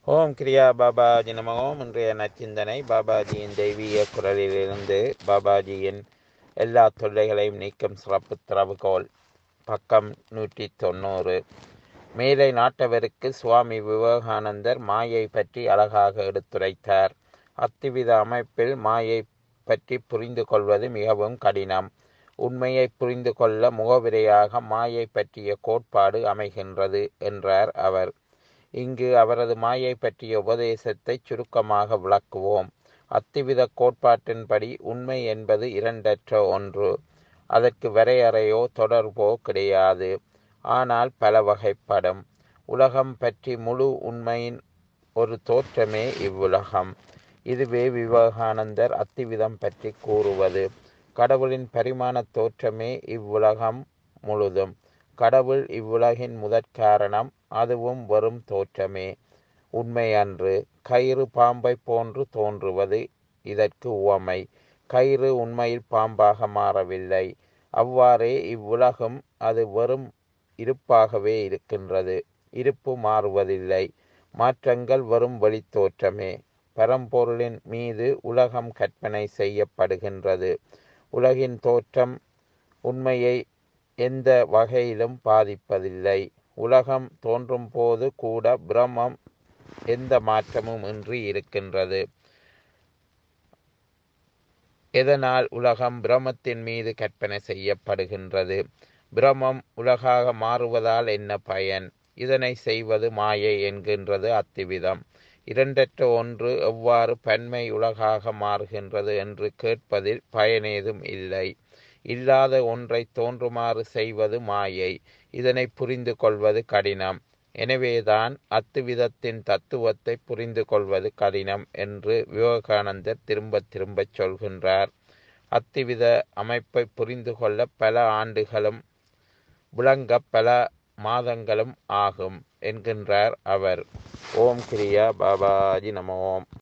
ஓம் கிரியா பாபாஜி நம ஓம் இன்றைய நச்சிந்தனை பாபாஜியின் தெய்வீக குரலிலிருந்து பாபாஜியின் எல்லா தொல்லைகளையும் நீக்கும் சிறப்பு திறவுகோல் பக்கம் நூற்றி தொண்ணூறு மேலை நாட்டவருக்கு சுவாமி விவேகானந்தர் மாயை பற்றி அழகாக எடுத்துரைத்தார் அத்துவித அமைப்பில் மாயை பற்றி புரிந்து கொள்வது மிகவும் கடினம் உண்மையை புரிந்து கொள்ள முகவிரையாக மாயை பற்றிய கோட்பாடு அமைகின்றது என்றார் அவர் இங்கு அவரது மாயை பற்றிய உபதேசத்தை சுருக்கமாக விளக்குவோம் அத்துவித கோட்பாட்டின்படி உண்மை என்பது இரண்டற்ற ஒன்று அதற்கு வரையறையோ தொடர்போ கிடையாது ஆனால் பல வகைப்படும் உலகம் பற்றி முழு உண்மையின் ஒரு தோற்றமே இவ்வுலகம் இதுவே விவேகானந்தர் அத்திவிதம் பற்றி கூறுவது கடவுளின் பரிமாண தோற்றமே இவ்வுலகம் முழுதும் கடவுள் இவ்வுலகின் முதற்காரணம் அதுவும் வெறும் தோற்றமே உண்மை அன்று கயிறு பாம்பை போன்று தோன்றுவது இதற்கு உவமை கயிறு உண்மையில் பாம்பாக மாறவில்லை அவ்வாறே இவ்வுலகம் அது வெறும் இருப்பாகவே இருக்கின்றது இருப்பு மாறுவதில்லை மாற்றங்கள் வெறும் வெளித்தோற்றமே பரம்பொருளின் மீது உலகம் கற்பனை செய்யப்படுகின்றது உலகின் தோற்றம் உண்மையை எந்த வகையிலும் பாதிப்பதில்லை உலகம் தோன்றும் போது கூட பிரம்மம் எந்த மாற்றமும் இன்றி இருக்கின்றது எதனால் உலகம் பிரமத்தின் மீது கற்பனை செய்யப்படுகின்றது பிரமம் உலகாக மாறுவதால் என்ன பயன் இதனை செய்வது மாயை என்கின்றது அத்திவிதம் இரண்டற்ற ஒன்று எவ்வாறு பன்மை உலகாக மாறுகின்றது என்று கேட்பதில் பயனேதும் இல்லை இல்லாத ஒன்றை தோன்றுமாறு செய்வது மாயை இதனை புரிந்து கொள்வது கடினம் எனவேதான் அத்துவிதத்தின் தத்துவத்தை புரிந்து கொள்வது கடினம் என்று விவேகானந்தர் திரும்ப திரும்பச் சொல்கின்றார் அத்துவித அமைப்பை புரிந்து கொள்ள பல ஆண்டுகளும் விளங்க பல மாதங்களும் ஆகும் என்கின்றார் அவர் ஓம் கிரியா பாபாஜி நம ஓம்